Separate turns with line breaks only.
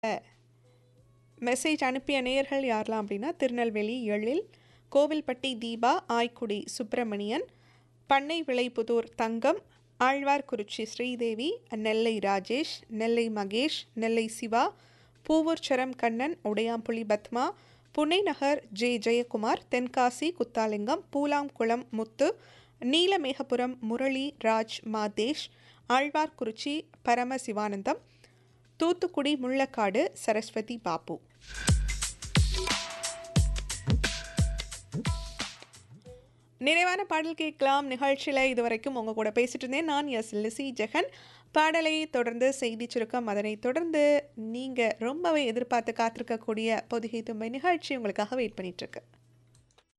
message அனுப்பிய நேயர்கள் யாரெல்லாம் அப்படின்னா திருநெல்வேலி எழில் கோவில்பட்டி தீபா ஆய்க்குடி சுப்பிரமணியன் பண்ணை விளைபுதூர் தங்கம் ஆழ்வார்குறிச்சி ஸ்ரீதேவி நெல்லை ராஜேஷ் நெல்லை மகேஷ் நெல்லை சிவா பூவூர்ச்சரம் கண்ணன் உடையாம்புலி பத்மா புனே நகர் ஜே ஜெயக்குமார் தென்காசி குத்தாலிங்கம் பூலாங்குளம் முத்து நீலமேகபுரம் முரளி ராஜ் மாதேஷ் ஆழ்வார்குறிச்சி பரமசிவானந்தம் தூத்துக்குடி முள்ளக்காடு சரஸ்வதி பாபு நிறைவான பாடல் கேட்கலாம் நிகழ்ச்சியில் இதுவரைக்கும் உங்கள் கூட பேசிட்டு இருந்தேன் நான் எஸ் லிசி ஜெகன் பாடலை தொடர்ந்து செய்தி சுருக்கம் அதனை தொடர்ந்து நீங்கள் ரொம்பவே எதிர்பார்த்து காத்திருக்கக்கூடிய பொதுகை தும்பை நிகழ்ச்சி உங்களுக்காக வெயிட் பண்ணிட்டு இருக்கு